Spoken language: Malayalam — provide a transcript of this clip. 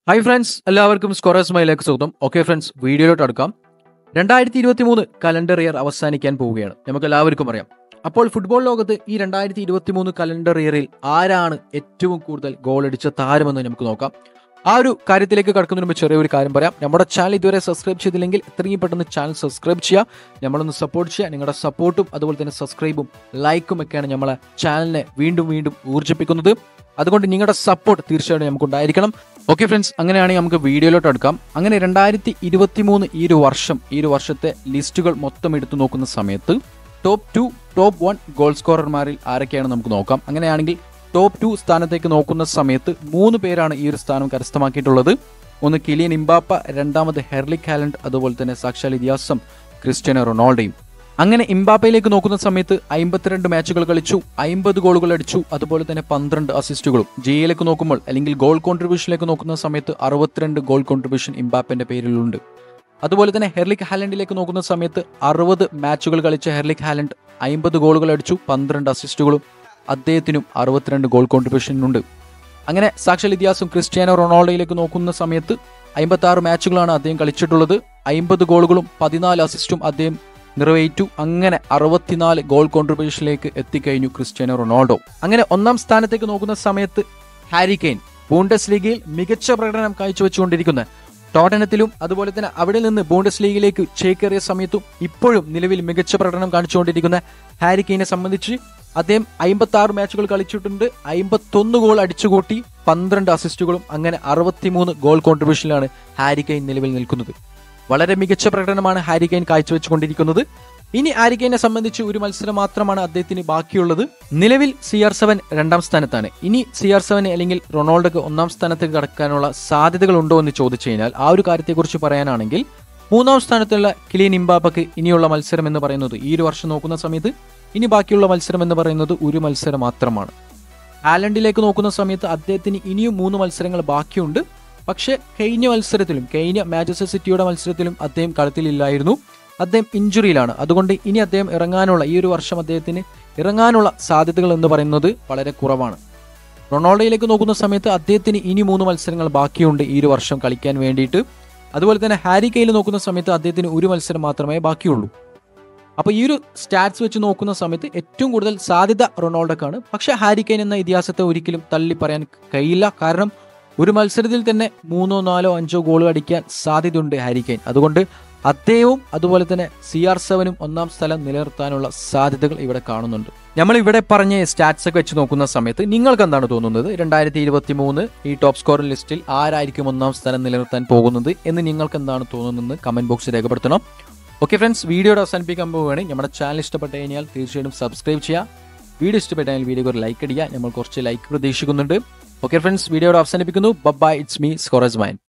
ഹായ് ഫ്രണ്ട്സ് എല്ലാവർക്കും സ്കോറേഴ്സ് മൈലേക്ക് സ്വാഗതം ഓക്കെ ഫ്രണ്ട്സ് വീഡിയോയിലോട്ട് അടുക്കാം രണ്ടായിരത്തി ഇരുപത്തി മൂന്ന് കലണ്ടർ ഇയർ അവസാനിക്കാൻ പോവുകയാണ് നമുക്ക് എല്ലാവർക്കും അറിയാം അപ്പോൾ ഫുട്ബോൾ ലോകത്ത് ഈ രണ്ടായിരത്തി ഇരുപത്തി മൂന്ന് കലണ്ടർ ഇയറിൽ ആരാണ് ഏറ്റവും കൂടുതൽ ഗോൾ അടിച്ച താരമെന്ന് നമുക്ക് നോക്കാം ആ ഒരു കാര്യത്തിലേക്ക് കടക്കുന്നതിന് മുമ്പ് ചെറിയൊരു കാര്യം പറയാം നമ്മുടെ ചാനൽ ഇതുവരെ സബ്സ്ക്രൈബ് ചെയ്തില്ലെങ്കിൽ എത്രയും പെട്ടെന്ന് ചാനൽ സബ്സ്ക്രൈബ് ചെയ്യുക നമ്മളൊന്ന് സപ്പോർട്ട് ചെയ്യുക നിങ്ങളുടെ സപ്പോർട്ടും അതുപോലെ തന്നെ സബ്സ്ക്രൈബും ലൈക്കും ഒക്കെയാണ് നമ്മളെ ചാനലിനെ വീണ്ടും വീണ്ടും ഊർജ്ജിപ്പിക്കുന്നത് അതുകൊണ്ട് നിങ്ങളുടെ സപ്പോർട്ട് തീർച്ചയായിട്ടും നമുക്ക് ഉണ്ടായിരിക്കണം ഓക്കെ ഫ്രണ്ട്സ് അങ്ങനെയാണെങ്കിൽ നമുക്ക് വീഡിയോയിലോട്ട് എടുക്കാം അങ്ങനെ രണ്ടായിരത്തി ഇരുപത്തി മൂന്ന് ഈ ഒരു വർഷം ഈ ഒരു വർഷത്തെ ലിസ്റ്റുകൾ മൊത്തം എടുത്തു നോക്കുന്ന സമയത്ത് top two top one goal സ്കോറർമാരിൽ ആരൊക്കെയാണ് നമുക്ക് നോക്കാം അങ്ങനെയാണെങ്കിൽ ടോപ്പ് ടു സ്ഥാനത്തേക്ക് നോക്കുന്ന സമയത്ത് മൂന്ന് പേരാണ് ഈ ഒരു സ്ഥാനം കരസ്ഥമാക്കിയിട്ടുള്ളത് ഒന്ന് കിലിയൻ ഇംബാപ്പ രണ്ടാമത് ഹെർലിക് ഹാലൻഡ് അതുപോലെ തന്നെ സാക്ഷാൽ ഇതിഹാസം ക്രിസ്ത്യാനോ റൊണാൾഡോയും അങ്ങനെ ഇംബാപ്പയിലേക്ക് നോക്കുന്ന സമയത്ത് അമ്പത്തിരണ്ട് മാച്ചുകൾ കളിച്ചു അമ്പത് ഗോളുകൾ അടിച്ചു അതുപോലെ തന്നെ പന്ത്രണ്ട് അസിസ്റ്റുകളും ജിയിലേക്ക് നോക്കുമ്പോൾ അല്ലെങ്കിൽ ഗോൾ കോൺട്രിബ്യൂഷനിലേക്ക് നോക്കുന്ന സമയത്ത് അറുപത്തിരണ്ട് ഗോൾ കോൺട്രിബ്യൂഷൻ ഇംബാപ്പന്റെ പേരിലുണ്ട് അതുപോലെ തന്നെ ഹെർലിക് ഹാലൻഡിലേക്ക് നോക്കുന്ന സമയത്ത് അറുപത് മാച്ചുകൾ കളിച്ച ഹെർലിക് ഹാലൻഡ് അമ്പത് ഗോളുകൾ അടിച്ചു പന്ത്രണ്ട് അസിസ്റ്റുകളും അദ്ദേഹത്തിനും അറുപത്തിരണ്ട് ഗോൾ കോൺട്രിബ്യൂഷനുണ്ട് അങ്ങനെ സാക്ഷാൽ ഇതിഹാസം ക്രിസ്ത്യാനോ റൊണാൾഡോയിലേക്ക് നോക്കുന്ന സമയത്ത് അമ്പത്തി ആറ് മാച്ചുകളാണ് അദ്ദേഹം കളിച്ചിട്ടുള്ളത് അമ്പത് ഗോളുകളും പതിനാല് അസിസ്റ്റും അദ്ദേഹം നിറവേറ്റു അങ്ങനെ അറുപത്തിനാല് ഗോൾ കോൺട്രിബ്യൂഷനിലേക്ക് എത്തിക്കഴിഞ്ഞു ക്രിസ്ത്യാനോ റൊണാൾഡോ അങ്ങനെ ഒന്നാം സ്ഥാനത്തേക്ക് നോക്കുന്ന സമയത്ത് ഹാരി കെയ്ൻ ബൂണ്ടസ് ലീഗയിൽ മികച്ച പ്രകടനം കാഴ്ചവെച്ചുകൊണ്ടിരിക്കുന്ന ടോട്ടനത്തിലും അതുപോലെ തന്നെ അവിടെ നിന്ന് ബൂണ്ടസ് ലീഗിലേക്ക് ചേക്കേറിയ സമയത്തും ഇപ്പോഴും നിലവിൽ മികച്ച പ്രകടനം കാണിച്ചുകൊണ്ടിരിക്കുന്ന ഹാരി കെയ്നെ സംബന്ധിച്ച് അദ്ദേഹം അമ്പത്തി ആറ് മാച്ചുകൾ കളിച്ചിട്ടുണ്ട് അമ്പത്തൊന്ന് ഗോൾ അടിച്ചുകൂട്ടി പന്ത്രണ്ട് അസിസ്റ്റുകളും അങ്ങനെ അറുപത്തിമൂന്ന് ഗോൾ കോൺട്രിബ്യൂഷനിലാണ് ഹാരി കെയ്ൻ നിലവിൽ നിൽക്കുന്നത് വളരെ മികച്ച പ്രകടനമാണ് ഹാരി കെയ്ൻ കാഴ്ചവെച്ചുകൊണ്ടിരിക്കുന്നത് ഇനി ഹാരി കെയ്നെ സംബന്ധിച്ച് ഒരു മത്സരം മാത്രമാണ് അദ്ദേഹത്തിന് ബാക്കിയുള്ളത് നിലവിൽ സി ആർ സെവൻ രണ്ടാം സ്ഥാനത്താണ് ഇനി സി ആർ സെവൻ അല്ലെങ്കിൽ റൊണാൾഡോക്ക് ഒന്നാം സ്ഥാനത്തേക്ക് കടക്കാനുള്ള സാധ്യതകൾ ഉണ്ടോ എന്ന് ചോദിച്ചു കഴിഞ്ഞാൽ ആ ഒരു കാര്യത്തെക്കുറിച്ച് പറയാനാണെങ്കിൽ മൂന്നാം സ്ഥാനത്തുള്ള കിലിയൻ ഇംബാബക്ക് ഇനിയുള്ള മത്സരം എന്ന് പറയുന്നത് ഈ ഒരു വർഷം നോക്കുന്ന സമയത്ത് ഇനി ബാക്കിയുള്ള മത്സരം എന്ന് പറയുന്നത് ഒരു മത്സരം മാത്രമാണ് ഹാലൻഡിലേക്ക് നോക്കുന്ന സമയത്ത് അദ്ദേഹത്തിന് ഇനിയും മൂന്ന് മത്സരങ്ങൾ ബാക്കിയുണ്ട് പക്ഷേ കഴിഞ്ഞ മത്സരത്തിലും കഴിഞ്ഞ മാഞ്ചസ്റ്റർ സിറ്റിയുടെ മത്സരത്തിലും അദ്ദേഹം കളത്തിലില്ലായിരുന്നു അദ്ദേഹം ഇഞ്ചുറിയിലാണ് അതുകൊണ്ട് ഇനി അദ്ദേഹം ഇറങ്ങാനുള്ള ഈ ഒരു വർഷം അദ്ദേഹത്തിന് ഇറങ്ങാനുള്ള സാധ്യതകൾ എന്ന് പറയുന്നത് വളരെ കുറവാണ് റൊണാൾഡോയിലേക്ക് നോക്കുന്ന സമയത്ത് അദ്ദേഹത്തിന് ഇനി മൂന്ന് മത്സരങ്ങൾ ബാക്കിയുണ്ട് ഈ ഒരു വർഷം കളിക്കാൻ വേണ്ടിയിട്ട് അതുപോലെ തന്നെ ഹാരി കെയിൽ നോക്കുന്ന സമയത്ത് അദ്ദേഹത്തിന് ഒരു മത്സരം മാത്രമേ ബാക്കിയുള്ളൂ അപ്പോൾ ഈ ഒരു സ്റ്റാറ്റ്സ് വെച്ച് നോക്കുന്ന സമയത്ത് ഏറ്റവും കൂടുതൽ സാധ്യത റൊണാൾഡോക്കാണ് പക്ഷേ ഹാരി കെയ്ൻ എന്ന ഇതിഹാസത്തെ ഒരിക്കലും തള്ളി പറയാൻ കഴിയില്ല കാരണം ഒരു മത്സരത്തിൽ തന്നെ മൂന്നോ നാലോ അഞ്ചോ ഗോൾ അടിക്കാൻ സാധ്യതയുണ്ട് ഹാരി കെയ്ൻ അതുകൊണ്ട് അദ്ദേഹവും അതുപോലെ തന്നെ സി ആർ സെവനും ഒന്നാം സ്ഥലം നിലനിർത്താനുള്ള സാധ്യതകൾ ഇവിടെ കാണുന്നുണ്ട് നമ്മൾ ഇവിടെ പറഞ്ഞ സ്റ്റാറ്റ്സ് ഒക്കെ വെച്ച് നോക്കുന്ന സമയത്ത് നിങ്ങൾക്ക് എന്താണ് തോന്നുന്നത് രണ്ടായിരത്തി ഇരുപത്തി മൂന്ന് ഈ ടോപ്പ് സ്കോർ ലിസ്റ്റിൽ ആരായിരിക്കും ഒന്നാം സ്ഥലം നിലനിർത്താൻ പോകുന്നത് എന്ന് നിങ്ങൾക്ക് എന്താണ് തോന്നുന്നത് കമന്റ് ബോക്സിൽ രേഖപ്പെടുത്തണം ഓക്കെ ഫ്രണ്ട്സ് വീഡിയോയുടെ അവസാനിപ്പിക്കാൻ പോവുകയാണ് നമ്മുടെ ചാനൽ ഇഷ്ടപ്പെട്ട് കഴിഞ്ഞാൽ തീർച്ചയായിട്ടും സബ്സ്ക്രൈബ് ചെയ്യുക വീഡിയോ ഇഷ്ടപ്പെട്ടാൽ വീഡിയോക്ക് ഒരു ലൈക്ക് അടിക്കുക നമ്മൾ കുറച്ച് ലൈക്ക് പ്രതീക്ഷിക്കുന്നുണ്ട് ഓക്കെ ഫ്രണ്ട്സ് വീഡിയോയുടെ അവസാനിപ്പിക്കുന്നു bye it's me scorers mine